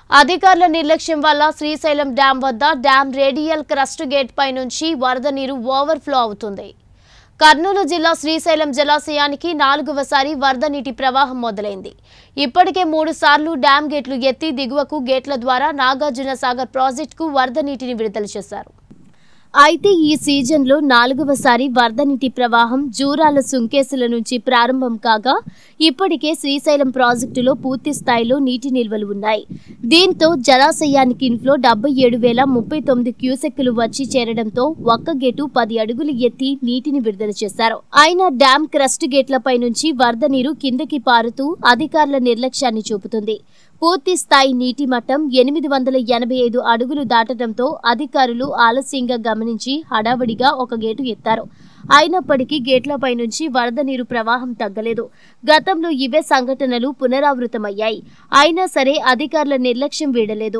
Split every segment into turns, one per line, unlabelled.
అధికారుల నిర్లక్ష్యం వల్ల శ్రీశైలం డ్యాం వద్ద డ్యాం రేడియల్ క్రస్ట్ గేట్ పై నుంచి వరద నీరు ఓవర్ఫ్లో అవుతుంది కర్నూలు జిల్లా శ్రీశైలం జలాశయానికి నాలుగవసారి వరద నీటి ప్రవాహం మొదలైంది ఇప్పటికే మూడు సార్లు డ్యాం గేట్లు ఎత్తి దిగువకు గేట్ల ద్వారా నాగార్జున సాగర్ ప్రాజెక్టుకు వరద నీటిని విడుదల చేశారు అయితే ఈ సీజన్లో నాలుగవసారి వరద నీటి ప్రవాహం జూరాల సుంకేసుల నుంచి ప్రారంభం కాగా ఇప్పటికే శ్రీశైలం ప్రాజెక్టులో పూర్తి స్థాయిలో నీటి నిల్వలు ఉన్నాయి దీంతో జలాశయానికి ఇన్ఫ్లో డెబ్బై ఏడు వేల ముప్పై తొమ్మిది క్యూసెక్కులు వచ్చి చేరడంతో ఒక్క గేటు పది అడుగులు ఎత్తి నీటిని విడుదల చేశారు అయినా డ్యాం క్రస్ట్ గేట్లపై నుంచి వరద నీరు కిందకి పారుతూ అధికారుల నిర్లక్ష్యాన్ని చూపుతుంది పూర్తి స్థాయి నీటి మట్టం ఎనిమిది వందల ఎనభై ఐదు అడుగులు దాటడంతో అధికారులు ఆలస్యంగా గమనించి హడావడిగా ఒక గేటు ఎత్తారు అయినప్పటికీ గేట్లపై నుంచి వరద నీరు ప్రవాహం తగ్గలేదు గతంలో ఇవే సంఘటనలు పునరావృతమయ్యాయి అయినా సరే అధికారుల నిర్లక్ష్యం వీడలేదు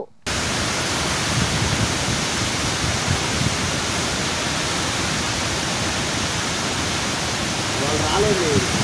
వాళ్ళు రాలేదు